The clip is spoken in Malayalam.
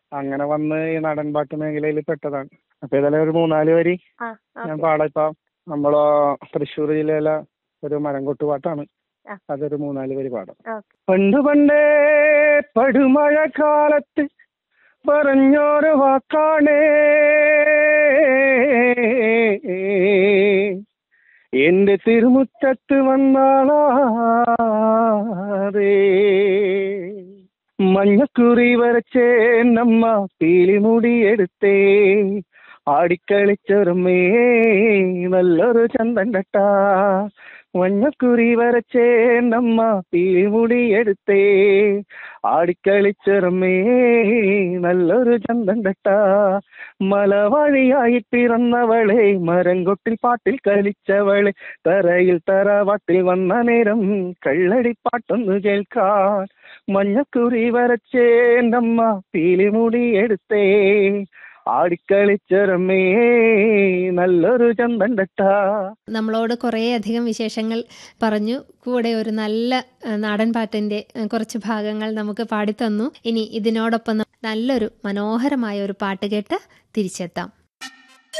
അങ്ങനെ വന്ന് ഈ നാടൻ പാട്ട് മേഖലയിൽ പെട്ടതാണ് അപ്പൊ ഏതായാലും ഒരു മൂന്നാല് വരി ആ ഞാൻ ഓക്കെ പാടാം ഇപ്പൊ നമ്മളെ തൃശ്ശൂർ ജില്ലയിലെ ഒരു മരംകൊട്ട് പാട്ടാണ് ആ. അതൊരു മൂന്നാല് വരി പാടാം ഓക്കെ പണ്ട് പണ്ടേ പടുമഴ കാലത്ത് പറഞ്ഞൊരു വാക്കാണേ എന്റെ തിരുമുറ്റത്ത് വന്നാളാറേ മഞ്ഞക്കുറി വരച്ചേ നമ്മ പീലിമുടി എടുത്തേ ആടിക്കളിച്ചൊരുമേ നല്ലൊരു ചന്തൻ കട്ടാ മഞ്ഞക്കുറി വരച്ചേ നമ്മ പീലിമുടി എടുത്തേ ആടിക്കളിച്ചെറുമേ നല്ലൊരു ചന്തൻ കട്ടാ മലവഴിയായി പിറന്നവളെ മരംകൊട്ടിൽ പാട്ടിൽ കളിച്ചവളെ തറയിൽ തറവാട്ടിൽ വന്ന നേരം കള്ളടി പാട്ടൊന്നു കേൾക്കാൻ മഞ്ഞക്കുറി വരച്ചേ നമ്മ പീലിമുടി എടുത്തേ ആടിക്കളിച്ചെറുമേ നല്ലൊരു ചന്തൻ കട്ടാ നമ്മളോട് കുറേ അധികം വിശേഷങ്ങൾ പറഞ്ഞു കൂടെ ഒരു നല്ല ഏഹ്, നാടൻ പാട്ടിന്റെ ഏഹ്, കുറച്ച് ഭാഗങ്ങൾ നമുക്ക് പാടിത്തന്നു ഇനി ഇതിനോടൊപ്പം ന- നല്ലൊരു മനോഹരമായ ഒരു പാട്ട് കേട്ട് തിരിച്ചെത്താം